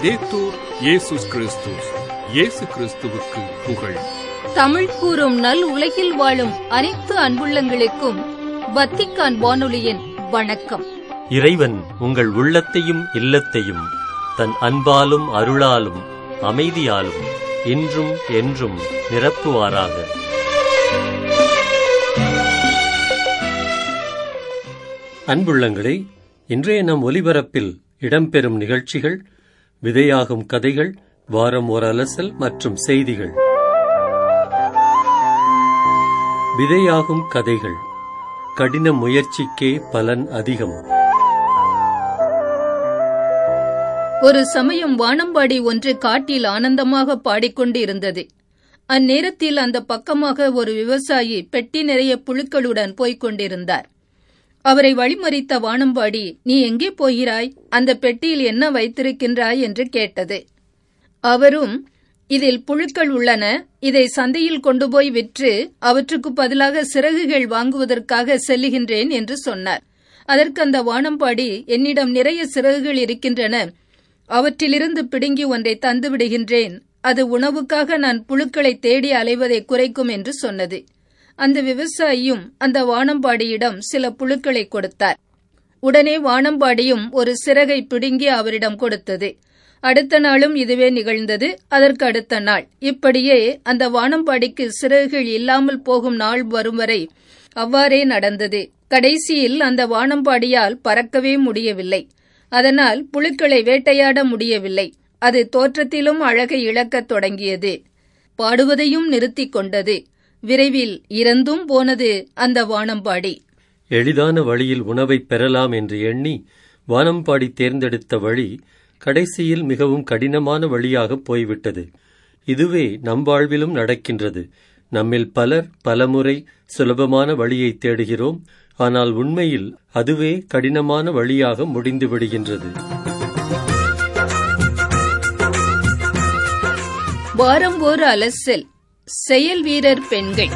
லவ்தேத்தூர் இயேசுஸ் கிறிஸ்துஸ் இயேசு கிறிஸ்துவுக்கு புகழ் தமிழ் கூறும் நல் உலகில் வாழும் அனைத்து அன்புள்ளங்களுக்கும் வத்திக்கான் வானொலியின் வணக்கம் இறைவன் உங்கள் உள்ளத்தையும் இல்லத்தையும் தன் அன்பாலும் அருளாலும் அமைதியாலும் இன்றும் என்றும் நிரப்புவாராக அன்புள்ளங்களே இன்றைய நம் ஒலிபரப்பில் இடம்பெறும் நிகழ்ச்சிகள் விதையாகும் கதைகள் வாரம் ஒரு அலசல் மற்றும் செய்திகள் விதையாகும் கதைகள் கடின முயற்சிக்கே பலன் அதிகம் ஒரு சமயம் வானம்பாடி ஒன்று காட்டில் ஆனந்தமாக பாடிக்கொண்டு இருந்தது அந்நேரத்தில் அந்த பக்கமாக ஒரு விவசாயி பெட்டி நிறைய புழுக்களுடன் போய்க் கொண்டிருந்தார் அவரை வழிமறித்த வானம்பாடி நீ எங்கே போகிறாய் அந்த பெட்டியில் என்ன வைத்திருக்கின்றாய் என்று கேட்டது அவரும் இதில் புழுக்கள் உள்ளன இதை சந்தையில் கொண்டு போய் விற்று அவற்றுக்கு பதிலாக சிறகுகள் வாங்குவதற்காக செல்லுகின்றேன் என்று சொன்னார் அதற்கு அந்த வானம்பாடி என்னிடம் நிறைய சிறகுகள் இருக்கின்றன அவற்றிலிருந்து பிடுங்கி ஒன்றை தந்து விடுகின்றேன் அது உணவுக்காக நான் புழுக்களை தேடி அலைவதை குறைக்கும் என்று சொன்னது அந்த விவசாயியும் அந்த வானம்பாடியிடம் சில புழுக்களை கொடுத்தார் உடனே வானம்பாடியும் ஒரு சிறகை பிடுங்கி அவரிடம் கொடுத்தது அடுத்த நாளும் இதுவே நிகழ்ந்தது அதற்கு அடுத்த நாள் இப்படியே அந்த வானம்பாடிக்கு சிறகுகள் இல்லாமல் போகும் நாள் வரும் வரை அவ்வாறே நடந்தது கடைசியில் அந்த வானம்பாடியால் பறக்கவே முடியவில்லை அதனால் புழுக்களை வேட்டையாட முடியவில்லை அது தோற்றத்திலும் அழகை இழக்கத் தொடங்கியது பாடுவதையும் நிறுத்திக் கொண்டது விரைவில் இறந்தும் போனது அந்த வானம்பாடி எளிதான வழியில் உணவை பெறலாம் என்று எண்ணி வானம்பாடி தேர்ந்தெடுத்த வழி கடைசியில் மிகவும் கடினமான வழியாக போய்விட்டது இதுவே நம் வாழ்விலும் நடக்கின்றது நம்மில் பலர் பலமுறை சுலபமான வழியை தேடுகிறோம் ஆனால் உண்மையில் அதுவே கடினமான வழியாக முடிந்து விடுகின்றது வாரம் ஒரு அலசல் செயல் வீரர் பெண்கள்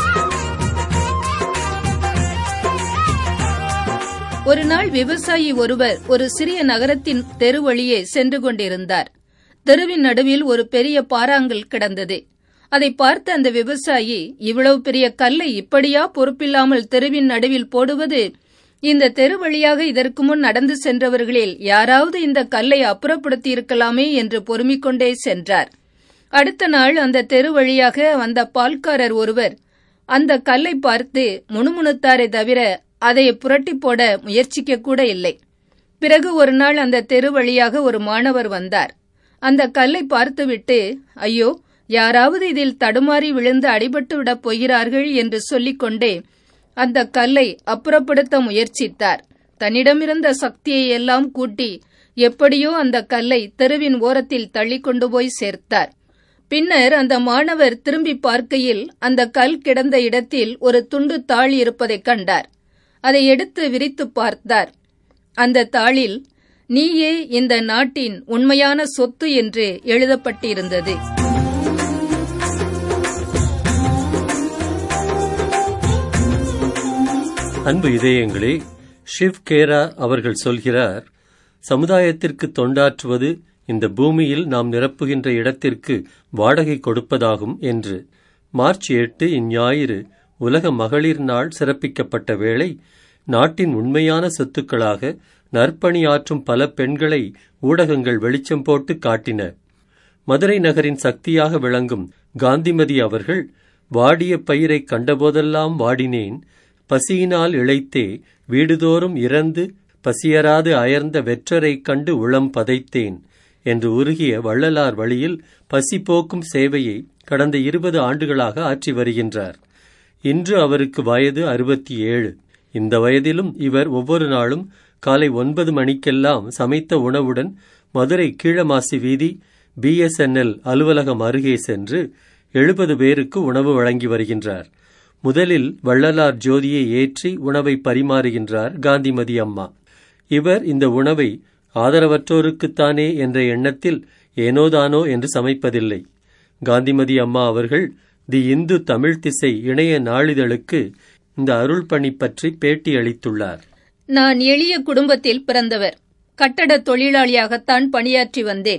ஒரு நாள் விவசாயி ஒருவர் ஒரு சிறிய நகரத்தின் தெரு வழியே சென்று கொண்டிருந்தார் தெருவின் நடுவில் ஒரு பெரிய பாறாங்கல் கிடந்தது அதை பார்த்த அந்த விவசாயி இவ்வளவு பெரிய கல்லை இப்படியா பொறுப்பில்லாமல் தெருவின் நடுவில் போடுவது இந்த தெரு வழியாக இதற்கு முன் நடந்து சென்றவர்களில் யாராவது இந்த கல்லை அப்புறப்படுத்தி இருக்கலாமே என்று பொறுமிக் கொண்டே சென்றார் அடுத்த நாள் அந்த தெரு வழியாக வந்த பால்காரர் ஒருவர் அந்த கல்லை பார்த்து முணுமுணுத்தாரே தவிர அதை புரட்டி போட முயற்சிக்க கூட இல்லை பிறகு ஒரு நாள் அந்த தெரு வழியாக ஒரு மாணவர் வந்தார் அந்த கல்லை பார்த்துவிட்டு ஐயோ யாராவது இதில் தடுமாறி விழுந்து அடிபட்டு விடப் போகிறார்கள் என்று சொல்லிக்கொண்டே அந்த கல்லை அப்புறப்படுத்த முயற்சித்தார் தன்னிடமிருந்த சக்தியை எல்லாம் கூட்டி எப்படியோ அந்த கல்லை தெருவின் ஓரத்தில் தள்ளி கொண்டு போய் சேர்த்தார் பின்னர் அந்த மாணவர் திரும்பி பார்க்கையில் அந்த கல் கிடந்த இடத்தில் ஒரு துண்டு தாள் இருப்பதைக் கண்டார் அதை எடுத்து விரித்து பார்த்தார் அந்த தாளில் நீயே இந்த நாட்டின் உண்மையான சொத்து என்று எழுதப்பட்டிருந்தது அன்பு இதயங்களே ஷிவ் கேரா அவர்கள் சொல்கிறார் சமுதாயத்திற்கு தொண்டாற்றுவது இந்த பூமியில் நாம் நிரப்புகின்ற இடத்திற்கு வாடகை கொடுப்பதாகும் என்று மார்ச் எட்டு இஞ்ஞாயிறு உலக மகளிர் நாள் சிறப்பிக்கப்பட்ட வேளை நாட்டின் உண்மையான சொத்துக்களாக நற்பணியாற்றும் பல பெண்களை ஊடகங்கள் வெளிச்சம் போட்டு காட்டின மதுரை நகரின் சக்தியாக விளங்கும் காந்திமதி அவர்கள் வாடிய பயிரை கண்டபோதெல்லாம் வாடினேன் பசியினால் இழைத்தே வீடுதோறும் இறந்து பசியராது அயர்ந்த வெற்றரைக் கண்டு உளம் பதைத்தேன் என்று உருகிய வள்ளலார் வழியில் பசி போக்கும் சேவையை கடந்த இருபது ஆண்டுகளாக ஆற்றி வருகின்றார் இன்று அவருக்கு வயது அறுபத்தி ஏழு இந்த வயதிலும் இவர் ஒவ்வொரு நாளும் காலை ஒன்பது மணிக்கெல்லாம் சமைத்த உணவுடன் மதுரை கீழமாசி வீதி பிஎஸ்என்எல் அலுவலகம் அருகே சென்று எழுபது பேருக்கு உணவு வழங்கி வருகின்றார் முதலில் வள்ளலார் ஜோதியை ஏற்றி உணவை பரிமாறுகின்றார் காந்திமதி அம்மா இவர் இந்த உணவை ஆதரவற்றோருக்குத்தானே என்ற எண்ணத்தில் ஏனோதானோ என்று சமைப்பதில்லை காந்திமதி அம்மா அவர்கள் தி இந்து தமிழ் திசை இணைய நாளிதழுக்கு இந்த அருள் பணி பற்றி பேட்டி அளித்துள்ளார் நான் எளிய குடும்பத்தில் பிறந்தவர் கட்டட தொழிலாளியாகத்தான் பணியாற்றி வந்தேன்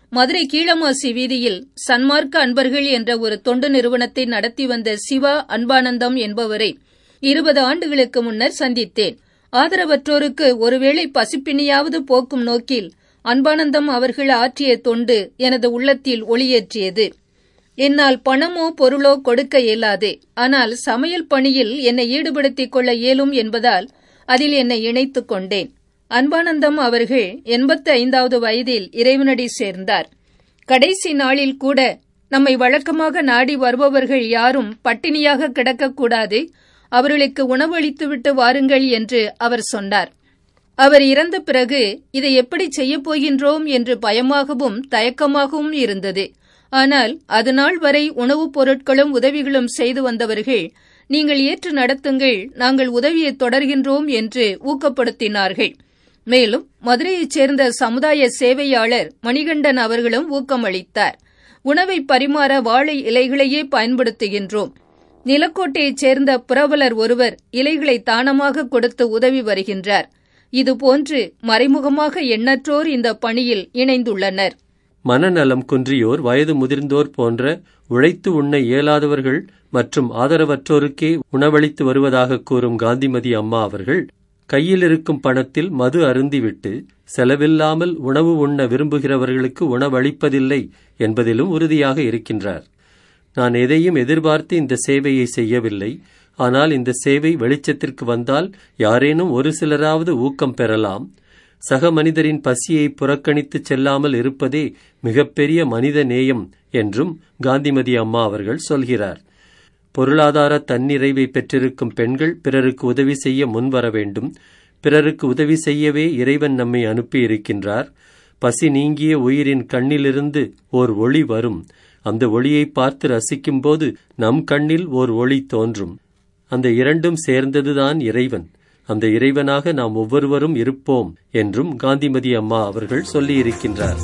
மதுரை கீழமாசி வீதியில் சன்மார்க்க அன்பர்கள் என்ற ஒரு தொண்டு நிறுவனத்தை நடத்தி வந்த சிவா அன்பானந்தம் என்பவரை இருபது ஆண்டுகளுக்கு முன்னர் சந்தித்தேன் ஆதரவற்றோருக்கு ஒருவேளை பசிப்பினியாவது போக்கும் நோக்கில் அன்பானந்தம் அவர்கள் ஆற்றிய தொண்டு எனது உள்ளத்தில் ஒளியேற்றியது என்னால் பணமோ பொருளோ கொடுக்க இயலாது ஆனால் சமையல் பணியில் என்னை ஈடுபடுத்திக் கொள்ள இயலும் என்பதால் அதில் என்னை இணைத்துக் கொண்டேன் அன்பானந்தம் அவர்கள் எண்பத்தி ஐந்தாவது வயதில் இறைவனடி சேர்ந்தார் கடைசி நாளில் கூட நம்மை வழக்கமாக நாடி வருபவர்கள் யாரும் பட்டினியாக கிடக்கக்கூடாது அவர்களுக்கு உணவளித்துவிட்டு வாருங்கள் என்று அவர் சொன்னார் அவர் இறந்த பிறகு இதை எப்படி செய்யப் போகின்றோம் என்று பயமாகவும் தயக்கமாகவும் இருந்தது ஆனால் அதுநாள் வரை உணவுப் பொருட்களும் உதவிகளும் செய்து வந்தவர்கள் நீங்கள் ஏற்று நடத்துங்கள் நாங்கள் உதவியை தொடர்கின்றோம் என்று ஊக்கப்படுத்தினார்கள் மேலும் மதுரையைச் சேர்ந்த சமுதாய சேவையாளர் மணிகண்டன் அவர்களும் ஊக்கமளித்தார் உணவை பரிமாற வாழை இலைகளையே பயன்படுத்துகின்றோம் நிலக்கோட்டையைச் சேர்ந்த புரவலர் ஒருவர் இலைகளை தானமாக கொடுத்து உதவி வருகின்றார் இதுபோன்று மறைமுகமாக எண்ணற்றோர் இந்த பணியில் இணைந்துள்ளனர் மனநலம் குன்றியோர் வயது முதிர்ந்தோர் போன்ற உழைத்து உண்ண இயலாதவர்கள் மற்றும் ஆதரவற்றோருக்கே உணவளித்து வருவதாக கூறும் காந்திமதி அம்மா அவர்கள் கையில் இருக்கும் பணத்தில் மது அருந்திவிட்டு செலவில்லாமல் உணவு உண்ண விரும்புகிறவர்களுக்கு உணவளிப்பதில்லை என்பதிலும் உறுதியாக இருக்கின்றார் நான் எதையும் எதிர்பார்த்து இந்த சேவையை செய்யவில்லை ஆனால் இந்த சேவை வெளிச்சத்திற்கு வந்தால் யாரேனும் ஒரு சிலராவது ஊக்கம் பெறலாம் சக மனிதரின் பசியை புறக்கணித்து செல்லாமல் இருப்பதே மிகப்பெரிய மனித நேயம் என்றும் காந்திமதி அம்மா அவர்கள் சொல்கிறார் பொருளாதார தன்னிறைவை பெற்றிருக்கும் பெண்கள் பிறருக்கு உதவி செய்ய முன்வர வேண்டும் பிறருக்கு உதவி செய்யவே இறைவன் நம்மை அனுப்பியிருக்கின்றார் பசி நீங்கிய உயிரின் கண்ணிலிருந்து ஓர் ஒளி வரும் அந்த ஒளியை பார்த்து ரசிக்கும்போது நம் கண்ணில் ஓர் ஒளி தோன்றும் அந்த இரண்டும் சேர்ந்ததுதான் இறைவன் அந்த இறைவனாக நாம் ஒவ்வொருவரும் இருப்போம் என்றும் காந்திமதி அம்மா அவர்கள் சொல்லியிருக்கின்றார்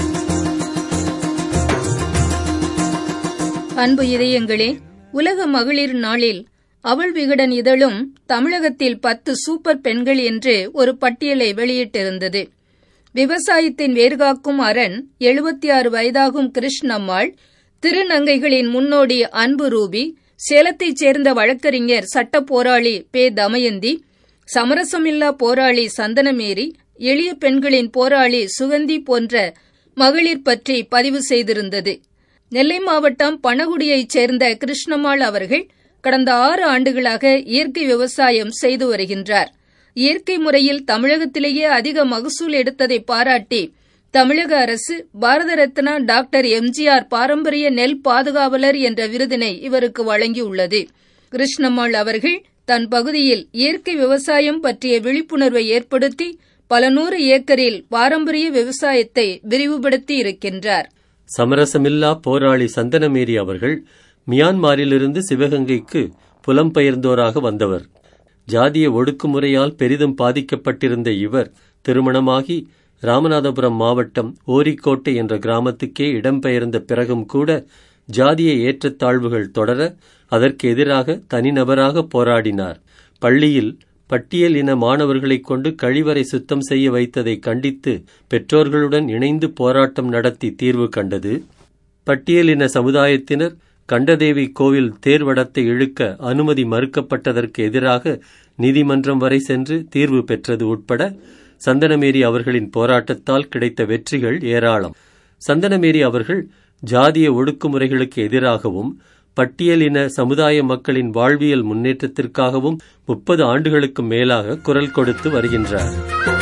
அன்பு இதயங்களே உலக மகளிர் நாளில் அவள் விகடன் இதழும் தமிழகத்தில் பத்து சூப்பர் பெண்கள் என்று ஒரு பட்டியலை வெளியிட்டிருந்தது விவசாயத்தின் வேர்காக்கும் அரண் எழுபத்தி ஆறு வயதாகும் கிருஷ்ணம்மாள் திருநங்கைகளின் முன்னோடி அன்பு ரூபி சேலத்தைச் சேர்ந்த வழக்கறிஞர் சட்ட போராளி பே தமயந்தி சமரசமில்லா போராளி சந்தனமேரி எளிய பெண்களின் போராளி சுகந்தி போன்ற மகளிர் பற்றி பதிவு செய்திருந்தது நெல்லை மாவட்டம் பணகுடியைச் சேர்ந்த கிருஷ்ணம்மாள் அவர்கள் கடந்த ஆறு ஆண்டுகளாக இயற்கை விவசாயம் செய்து வருகின்றார் இயற்கை முறையில் தமிழகத்திலேயே அதிக மகசூல் எடுத்ததை பாராட்டி தமிழக அரசு பாரத ரத்னா டாக்டர் எம்ஜிஆர் பாரம்பரிய நெல் பாதுகாவலர் என்ற விருதினை இவருக்கு வழங்கியுள்ளது கிருஷ்ணம்மாள் அவர்கள் தன் பகுதியில் இயற்கை விவசாயம் பற்றிய விழிப்புணர்வை ஏற்படுத்தி பல நூறு ஏக்கரில் பாரம்பரிய விவசாயத்தை விரிவுபடுத்தி இருக்கின்றார் சமரசமில்லா போராளி சந்தனமேரி அவர்கள் மியான்மாரிலிருந்து சிவகங்கைக்கு புலம்பெயர்ந்தோராக வந்தவர் ஜாதிய ஒடுக்குமுறையால் பெரிதும் பாதிக்கப்பட்டிருந்த இவர் திருமணமாகி ராமநாதபுரம் மாவட்டம் ஓரிக்கோட்டை என்ற கிராமத்துக்கே இடம்பெயர்ந்த பிறகும் கூட ஜாதிய ஏற்றத்தாழ்வுகள் தொடர அதற்கு எதிராக தனிநபராக போராடினார் பள்ளியில் பட்டியல் இன மாணவர்களைக் கொண்டு கழிவறை சுத்தம் செய்ய வைத்ததை கண்டித்து பெற்றோர்களுடன் இணைந்து போராட்டம் நடத்தி தீர்வு கண்டது பட்டியல் இன சமுதாயத்தினர் கண்டதேவி கோவில் தேர்வடத்தை இழுக்க அனுமதி மறுக்கப்பட்டதற்கு எதிராக நீதிமன்றம் வரை சென்று தீர்வு பெற்றது உட்பட சந்தனமேரி அவர்களின் போராட்டத்தால் கிடைத்த வெற்றிகள் ஏராளம் சந்தனமேரி அவர்கள் ஜாதிய ஒடுக்குமுறைகளுக்கு எதிராகவும் பட்டியலின சமுதாய மக்களின் வாழ்வியல் முன்னேற்றத்திற்காகவும் முப்பது ஆண்டுகளுக்கு மேலாக குரல் கொடுத்து வருகின்றார்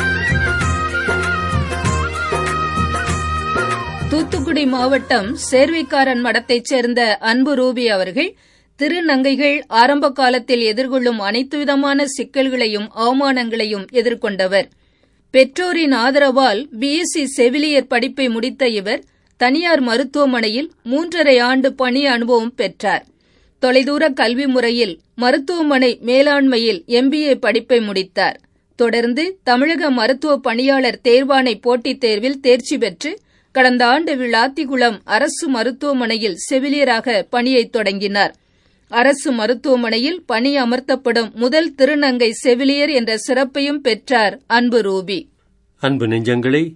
தூத்துக்குடி மாவட்டம் சேர்வைக்காரன் மடத்தைச் சேர்ந்த அன்பு ரூபி அவர்கள் திருநங்கைகள் ஆரம்ப காலத்தில் எதிர்கொள்ளும் அனைத்து விதமான சிக்கல்களையும் அவமானங்களையும் எதிர்கொண்டவர் பெற்றோரின் ஆதரவால் பிஎஸ்சி செவிலியர் படிப்பை முடித்த இவர் தனியார் மருத்துவமனையில் மூன்றரை ஆண்டு பணி அனுபவம் பெற்றார் தொலைதூர கல்வி முறையில் மருத்துவமனை மேலாண்மையில் எம்பிஏ படிப்பை முடித்தார் தொடர்ந்து தமிழக மருத்துவ பணியாளர் தேர்வாணை போட்டித் தேர்வில் தேர்ச்சி பெற்று கடந்த ஆண்டு விளாத்திகுளம் அரசு மருத்துவமனையில் செவிலியராக பணியை தொடங்கினார் அரசு மருத்துவமனையில் பணி அமர்த்தப்படும் முதல் திருநங்கை செவிலியர் என்ற சிறப்பையும் பெற்றார் அன்பு ரூபி அன்பு நெஞ்சங்களே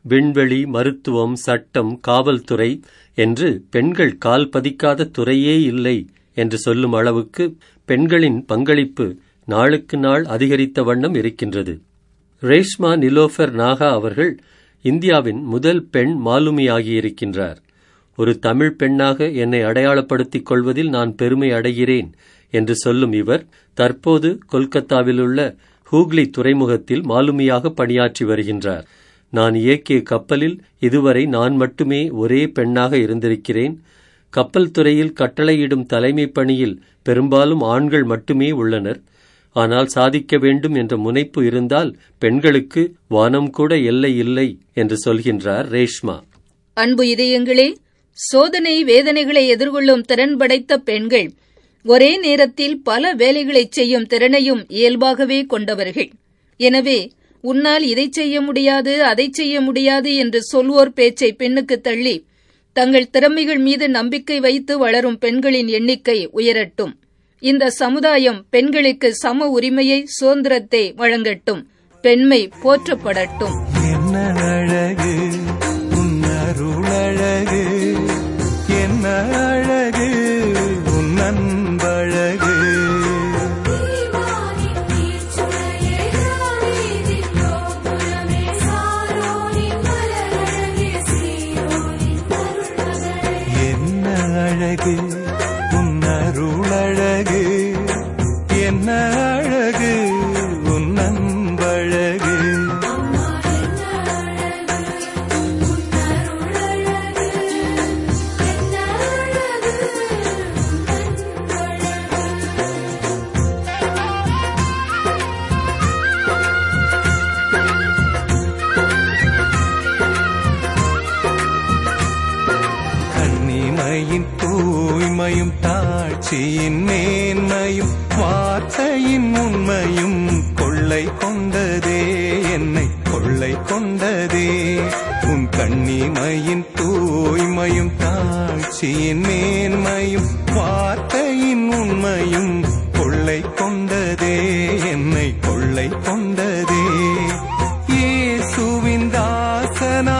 விண்வெளி மருத்துவம் சட்டம் காவல்துறை என்று பெண்கள் கால் பதிக்காத துறையே இல்லை என்று சொல்லும் அளவுக்கு பெண்களின் பங்களிப்பு நாளுக்கு நாள் அதிகரித்த வண்ணம் இருக்கின்றது ரேஷ்மா நிலோஃபர் நாகா அவர்கள் இந்தியாவின் முதல் பெண் மாலுமியாகியிருக்கின்றார் ஒரு தமிழ் பெண்ணாக என்னை அடையாளப்படுத்திக் கொள்வதில் நான் பெருமை அடைகிறேன் என்று சொல்லும் இவர் தற்போது கொல்கத்தாவிலுள்ள ஹூக்லி துறைமுகத்தில் மாலுமியாக பணியாற்றி வருகின்றார் நான் இயக்கிய கப்பலில் இதுவரை நான் மட்டுமே ஒரே பெண்ணாக இருந்திருக்கிறேன் கப்பல் துறையில் கட்டளையிடும் தலைமை பணியில் பெரும்பாலும் ஆண்கள் மட்டுமே உள்ளனர் ஆனால் சாதிக்க வேண்டும் என்ற முனைப்பு இருந்தால் பெண்களுக்கு வானம் கூட எல்லை இல்லை என்று சொல்கின்றார் ரேஷ்மா அன்பு இதயங்களே சோதனை வேதனைகளை எதிர்கொள்ளும் திறன் படைத்த பெண்கள் ஒரே நேரத்தில் பல வேலைகளைச் செய்யும் திறனையும் இயல்பாகவே கொண்டவர்கள் எனவே உன்னால் இதை செய்ய முடியாது அதை செய்ய முடியாது என்று சொல்வோர் பேச்சை பெண்ணுக்கு தள்ளி தங்கள் திறமைகள் மீது நம்பிக்கை வைத்து வளரும் பெண்களின் எண்ணிக்கை உயரட்டும் இந்த சமுதாயம் பெண்களுக்கு சம உரிமையை சுதந்திரத்தை வழங்கட்டும் பெண்மை போற்றப்படட்டும் என்ன அழகு உன் அருளழகு என்ன அழகு உன் அன்பழகு என்ன அழகு உன் அருளழகு என்ன அழகு உன் அன்பழகு கண்ணிமையின் தூய்மையும் தாட்சியின் மேன்மையும் வார்த்தையின் உண்மையும் கொள்ளை கொண்டதே என்னை கொள்ளை கொண்டதே உன் கண்ணிமையின் தூய்மையும் தாட்சியின் மேன்மையும் வார்த்தையின் உண்மையும் கொள்ளை கொண்டதே என்னை கொள்ளை கொண்டதே இயேசுவின் தாசனா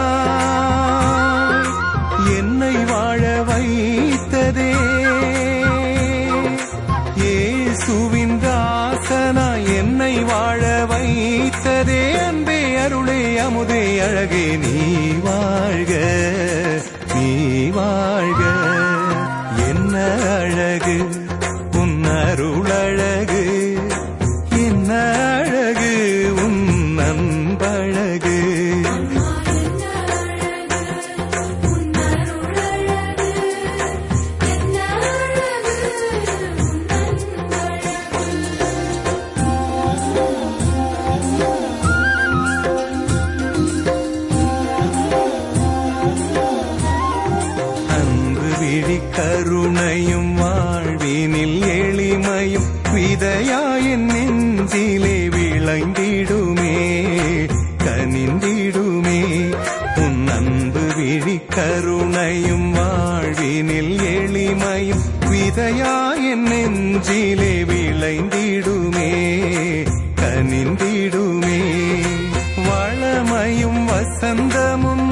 என்னை வாழ வைத்ததே இயேசுவின் தாசனா என்னை வாழ வைத்ததே அன்பே அருளே அமுதே அழகே நீ வாழ்க நீ வாழ்க என்ன அழகு உன் அருளழகு என்ன அழகு உன் அன்பழகு அன்பு விழி கருணையும் வாழ்வினில் எளிமையும் விதையாயின் நெஞ்சிலே விளைந்திடுமே கனிந்திடுமே உன் அன்பு விழி கருணையும் வாழ்வினில் எளிமையும் விதையாயின் நெஞ்சிலே விளைந்திடுமே கனிந்திடுமே வளமையும் வசந்தமும்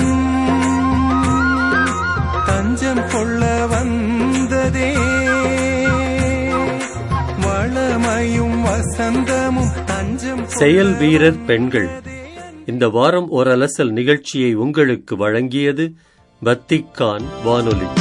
தஞ்சம் கொள்ள வந்ததே வளமையும் வசந்தமும் தஞ்சம் கொள்ள செயல் வீரர் பெண்கள் இந்த வாரம் ஓர் அலசல் நிகழ்ச்சியை உங்களுக்கு வழங்கியது வத்திக்கான் வானொலி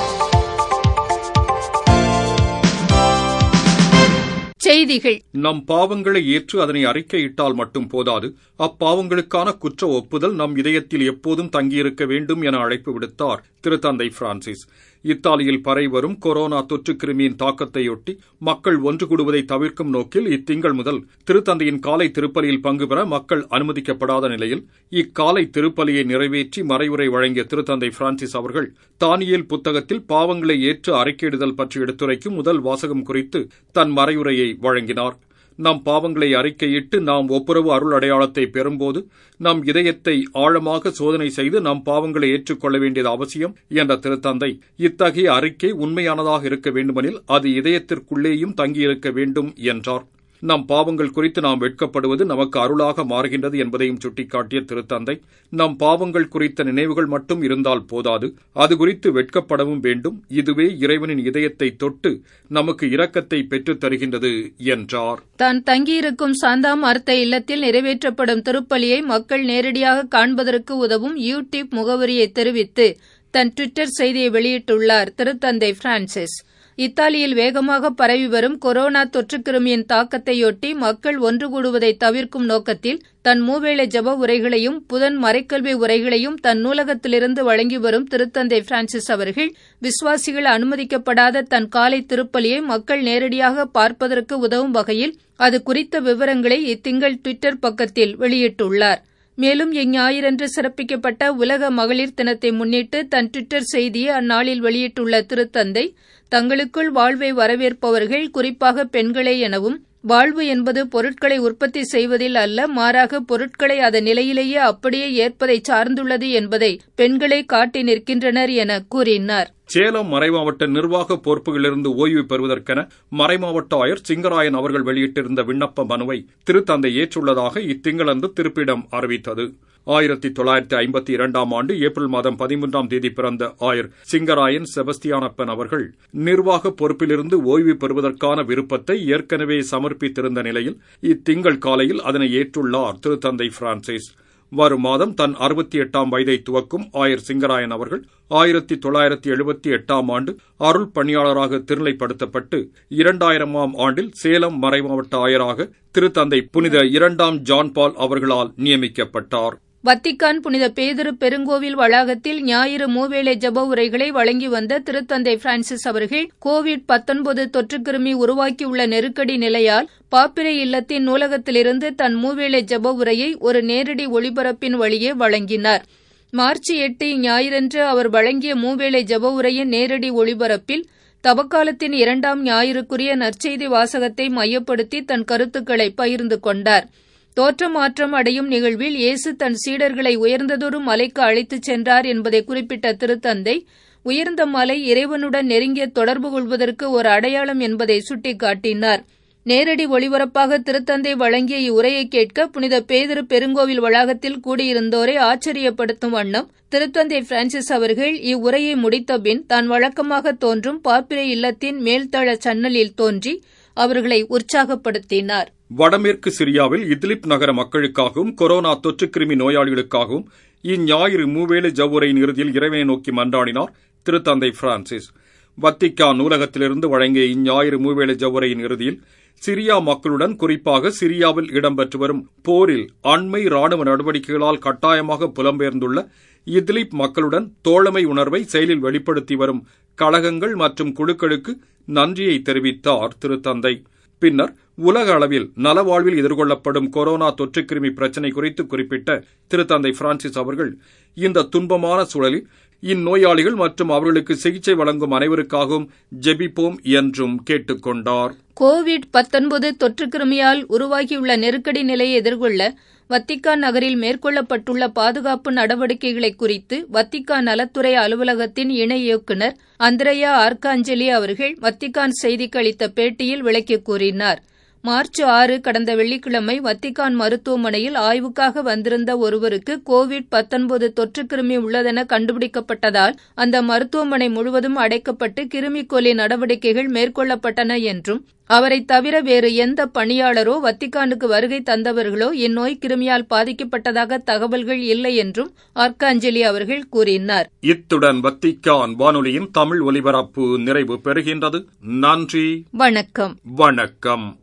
செய்திகள் நம் பாவங்களை ஏற்று அதனை அறிக்கையிட்டால் மட்டும் போதாது அப்பாவங்களுக்கான குற்ற ஒப்புதல் நம் இதயத்தில் எப்போதும் தங்கியிருக்க வேண்டும் என அழைப்பு விடுத்தார் திருத்தந்தை பிரான்சிஸ் இத்தாலியில் பரவி கொரோனா தொற்று கிருமியின் தாக்கத்தையொட்டி மக்கள் ஒன்று கூடுவதை தவிர்க்கும் நோக்கில் இத்திங்கள் முதல் திருத்தந்தையின் காலை திருப்பலியில் பங்கு பெற மக்கள் அனுமதிக்கப்படாத நிலையில் இக்காலை திருப்பலியை நிறைவேற்றி மறைவுரை வழங்கிய திருத்தந்தை பிரான்சிஸ் அவர்கள் தானியேல் புத்தகத்தில் பாவங்களை ஏற்று அறிக்கையிடுதல் பற்றி எடுத்துரைக்கும் முதல் வாசகம் குறித்து தன் மறைவுரையை வழங்கினார் நம் பாவங்களை அறிக்கையிட்டு நாம் ஒப்புரவு அருள் அடையாளத்தை பெறும்போது நம் இதயத்தை ஆழமாக சோதனை செய்து நம் பாவங்களை ஏற்றுக்கொள்ள வேண்டியது அவசியம் என்ற திருத்தந்தை இத்தகைய அறிக்கை உண்மையானதாக இருக்க வேண்டுமெனில் அது இதயத்திற்குள்ளேயும் தங்கியிருக்க வேண்டும் என்றார் நம் பாவங்கள் குறித்து நாம் வெட்கப்படுவது நமக்கு அருளாக மாறுகின்றது என்பதையும் சுட்டிக்காட்டிய திருத்தந்தை நம் பாவங்கள் குறித்த நினைவுகள் மட்டும் இருந்தால் போதாது அது குறித்து வெட்கப்படவும் வேண்டும் இதுவே இறைவனின் இதயத்தை தொட்டு நமக்கு இரக்கத்தை பெற்றுத் தருகின்றது என்றார் தான் தங்கியிருக்கும் சாந்தாம் அர்த்த இல்லத்தில் நிறைவேற்றப்படும் திருப்பலியை மக்கள் நேரடியாக காண்பதற்கு உதவும் யூடியூப் முகவரியை தெரிவித்து தன் டுவிட்டர் செய்தியை வெளியிட்டுள்ளார் திருத்தந்தை பிரான்சிஸ் இத்தாலியில் வேகமாக பரவி வரும் கொரோனா தொற்றுக்கிருமியின் தாக்கத்தையொட்டி மக்கள் ஒன்று கூடுவதை தவிர்க்கும் நோக்கத்தில் தன் மூவேளை ஜப உரைகளையும் புதன் மறைக்கல்வி உரைகளையும் தன் நூலகத்திலிருந்து வழங்கி வரும் திருத்தந்தை பிரான்சிஸ் அவர்கள் விசுவாசிகள் அனுமதிக்கப்படாத தன் காலை திருப்பலியை மக்கள் நேரடியாக பார்ப்பதற்கு உதவும் வகையில் அது குறித்த விவரங்களை இத்திங்கள் டுவிட்டர் பக்கத்தில் வெளியிட்டுள்ளார் மேலும் இஞ்ஞாயிறன்று சிறப்பிக்கப்பட்ட உலக மகளிர் தினத்தை முன்னிட்டு தன் டுவிட்டர் செய்தியை அந்நாளில் வெளியிட்டுள்ள திருத்தந்தை தங்களுக்குள் வாழ்வை வரவேற்பவர்கள் குறிப்பாக பெண்களே எனவும் வாழ்வு என்பது பொருட்களை உற்பத்தி செய்வதில் அல்ல மாறாக பொருட்களை அதன் நிலையிலேயே அப்படியே ஏற்பதை சார்ந்துள்ளது என்பதை பெண்களே காட்டி நிற்கின்றனர் என கூறினார் சேலம் மறைமாவட்ட நிர்வாக பொறுப்புகளிலிருந்து ஓய்வு பெறுவதற்கென மறைமாவட்ட ஆயர் சிங்கராயன் அவர்கள் வெளியிட்டிருந்த விண்ணப்ப மனுவை திருத்தந்தை ஏற்றுள்ளதாக இத்திங்களன்று திருப்பிடம் அறிவித்தது ஆயிரத்தி தொள்ளாயிரத்தி ஐம்பத்தி இரண்டாம் ஆண்டு ஏப்ரல் மாதம் பதிமூன்றாம் தேதி பிறந்த ஆயர் சிங்கராயன் செபஸ்தியானப்பன் அவர்கள் நிர்வாக பொறுப்பிலிருந்து ஓய்வு பெறுவதற்கான விருப்பத்தை ஏற்கனவே சமர்ப்பித்திருந்த நிலையில் இத்திங்கள் காலையில் அதனை ஏற்றுள்ளார் திருத்தந்தை பிரான்சிஸ் வரும் மாதம் தன் அறுபத்தி எட்டாம் வயதை துவக்கும் ஆயர் சிங்கராயன் அவர்கள் ஆயிரத்தி தொள்ளாயிரத்தி எழுபத்தி எட்டாம் ஆண்டு அருள் பணியாளராக திருநிலைப்படுத்தப்பட்டு இரண்டாயிரமாம் ஆண்டில் சேலம் மறைமாவட்ட ஆயராக திருத்தந்தை புனித இரண்டாம் ஜான் பால் அவர்களால் நியமிக்கப்பட்டார் வத்திக்கான் புனித பேதிரு பெருங்கோவில் வளாகத்தில் ஞாயிறு மூவேளை ஜப உரைகளை வழங்கி வந்த திருத்தந்தை பிரான்சிஸ் அவர்கள் கோவிட் பத்தொன்பது தொற்றுக்கிருமி உருவாக்கியுள்ள நெருக்கடி நிலையால் பாப்பிரை இல்லத்தின் நூலகத்திலிருந்து தன் மூவேளை ஜப உரையை ஒரு நேரடி ஒளிபரப்பின் வழியே வழங்கினார் மார்ச் எட்டு ஞாயிறன்று அவர் வழங்கிய மூவேளை ஜப உரையின் நேரடி ஒளிபரப்பில் தவக்காலத்தின் இரண்டாம் ஞாயிறுக்குரிய நற்செய்தி வாசகத்தை மையப்படுத்தி தன் கருத்துக்களை பகிர்ந்து கொண்டார் தோற்றமாற்றம் அடையும் நிகழ்வில் இயேசு தன் சீடர்களை உயர்ந்ததொரு மலைக்கு அழைத்துச் சென்றார் என்பதை குறிப்பிட்ட திருத்தந்தை உயர்ந்த மலை இறைவனுடன் நெருங்கிய தொடர்பு கொள்வதற்கு ஒரு அடையாளம் என்பதை சுட்டிக்காட்டினார் நேரடி ஒளிபரப்பாக திருத்தந்தை வழங்கிய இவ்வுரையை கேட்க புனித பேதிரு பெருங்கோவில் வளாகத்தில் கூடியிருந்தோரை ஆச்சரியப்படுத்தும் வண்ணம் திருத்தந்தை பிரான்சிஸ் அவர்கள் இவ்வுரையை முடித்தபின் தான் வழக்கமாக தோன்றும் பாப்பிரை இல்லத்தின் மேல்தள சன்னலில் தோன்றி அவர்களை உற்சாகப்படுத்தினார் வடமேற்கு சிரியாவில் இத்லிப் நகர மக்களுக்காகவும் கொரோனா தொற்றுக்கிருமி நோயாளிகளுக்காகவும் இந்ஞாயிறு மூவேளு ஜவ்வுரையின் இறுதியில் இறைவனை நோக்கி மன்றாடினார் திருத்தந்தை பிரான்சிஸ் வத்திக்கான் நூலகத்திலிருந்து வழங்கிய இந்ஞாயிறு மூவேளு ஜவ்வுரையின் இறுதியில் சிரியா மக்களுடன் குறிப்பாக சிரியாவில் இடம்பெற்று வரும் போரில் அண்மை ராணுவ நடவடிக்கைகளால் கட்டாயமாக புலம்பெயர்ந்துள்ள இத்லிப் மக்களுடன் தோழமை உணர்வை செயலில் வெளிப்படுத்தி வரும் கழகங்கள் மற்றும் குழுக்களுக்கு நன்றியை தெரிவித்தார் திருத்தந்தை பின்னர் உலக அளவில் நலவாழ்வில் எதிர்கொள்ளப்படும் கொரோனா தொற்றுக்கிருமி பிரச்சினை குறித்து குறிப்பிட்ட திருத்தந்தை பிரான்சிஸ் அவர்கள் இந்த துன்பமான சூழலில் இந்நோயாளிகள் மற்றும் அவர்களுக்கு சிகிச்சை வழங்கும் அனைவருக்காகவும் ஜெபிப்போம் என்றும் கேட்டுக் கொண்டார் கோவிட் பத்தொன்பது தொற்றுக்கிருமியால் உருவாகியுள்ள நெருக்கடி நிலையை எதிர்கொள்ள வத்திக்கான் நகரில் மேற்கொள்ளப்பட்டுள்ள பாதுகாப்பு நடவடிக்கைகளை குறித்து வத்திக்கான் நலத்துறை அலுவலகத்தின் இணை இயக்குநர் அந்திரையா ஆர்காஞ்சலி அவர்கள் வத்திக்கான் செய்திக்கு அளித்த பேட்டியில் விளக்கி கூறினார் மார்ச் ஆறு கடந்த வெள்ளிக்கிழமை வத்திக்கான் மருத்துவமனையில் ஆய்வுக்காக வந்திருந்த ஒருவருக்கு கோவிட் பத்தொன்பது தொற்றுக்கிருமி உள்ளதென கண்டுபிடிக்கப்பட்டதால் அந்த மருத்துவமனை முழுவதும் அடைக்கப்பட்டு கிருமி கொல்லி நடவடிக்கைகள் மேற்கொள்ளப்பட்டன என்றும் அவரை தவிர வேறு எந்த பணியாளரோ வத்திக்கானுக்கு வருகை தந்தவர்களோ இந்நோய் கிருமியால் பாதிக்கப்பட்டதாக தகவல்கள் இல்லை என்றும் ஆர்காஞ்சலி அவர்கள் கூறினார் இத்துடன் வத்திக்கான் வானொலியின் தமிழ் ஒலிபரப்பு நிறைவு பெறுகின்றது நன்றி வணக்கம் வணக்கம்